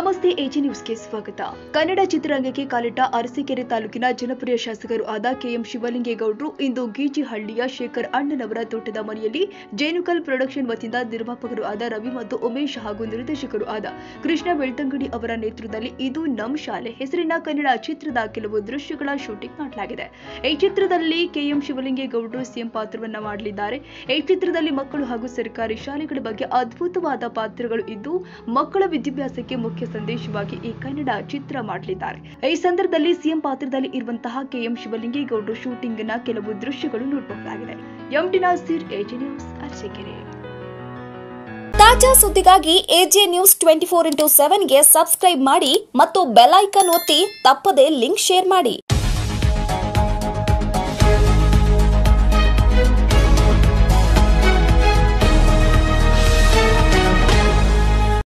ನಮಸ್ತೆ ಎಜಿ ನ್ಯೂಸ್ಗೆ ಸ್ವಾಗತ ಕನ್ನಡ ಚಿತ್ರರಂಗಕ್ಕೆ ಕಾಲಿಟ್ಟ ಅರಸೀಕೆರೆ ತಾಲೂಕಿನ ಜನಪ್ರಿಯ ಶಾಸಕರು ಆದ ಕೆಎಂ ಶಿವಲಿಂಗೇಗೌಡರು ಇಂದು ಗೀಜಿಹಳ್ಳಿಯ ಶೇಖರ್ ಅಣ್ಣನವರ ತೋಟದ ಮನೆಯಲ್ಲಿ ಜೇನುಕಲ್ ಪ್ರೊಡಕ್ಷನ್ ವತಿಯಿಂದ ನಿರ್ಮಾಪಕರು ಆದ ರವಿ ಮತ್ತು ಉಮೇಶ್ ಹಾಗೂ ನಿರ್ದೇಶಕರು ಆದ ಕೃಷ್ಣ ಬೆಳ್ತಂಗಡಿ ಅವರ ನೇತೃತ್ವದಲ್ಲಿ ಇದು ನಮ್ ಶಾಲೆ ಹೆಸರಿನ ಕನ್ನಡ ಚಿತ್ರದ ಕೆಲವು ದೃಶ್ಯಗಳ ಶೂಟಿಂಗ್ ಮಾಡಲಾಗಿದೆ ಈ ಚಿತ್ರದಲ್ಲಿ ಕೆಎಂ ಶಿವಲಿಂಗೇಗೌಡರು ಸಿಎಂ ಪಾತ್ರವನ್ನ ಮಾಡಲಿದ್ದಾರೆ ಈ ಚಿತ್ರದಲ್ಲಿ ಮಕ್ಕಳು ಹಾಗೂ ಸರ್ಕಾರಿ ಶಾಲೆಗಳ ಬಗ್ಗೆ ಅದ್ಭುತವಾದ ಪಾತ್ರಗಳು ಇದ್ದು ಮಕ್ಕಳ ವಿದ್ಯಾಭ್ಯಾಸಕ್ಕೆ ಮುಖ್ಯ ಸಂದೇಶವಾಗಿ ಈ ಕನ್ನಡ ಚಿತ್ರ ಮಾಡಲಿದ್ದಾರೆ ಈ ಸಂದರ್ಭದಲ್ಲಿ ಸಿಎಂ ಪಾತ್ರದಲ್ಲಿ ಇರುವಂತಹ ಕೆಎಂ ಶಿವಲಿಂಗೇಗೌಡರು ಶೂಟಿಂಗ್ ನ ಕೆಲವು ದೃಶ್ಯಗಳು ನೋಡಬಹುದಾಗಿದೆ M T Naseer A J news Arsikere ತಾಜಾ ಸುದ್ದಿಗಾಗಿ A J news twenty four into ಸೆವೆನ್ಗೆ ಸಬ್ಸ್ಕ್ರೈಬ್ ಮಾಡಿ ಮತ್ತು ಬೆಲ್ ಐಕನ್ ಒತ್ತಿ ತಪ್ಪದೇ ಲಿಂಕ್ ಶೇರ್ ಮಾಡಿ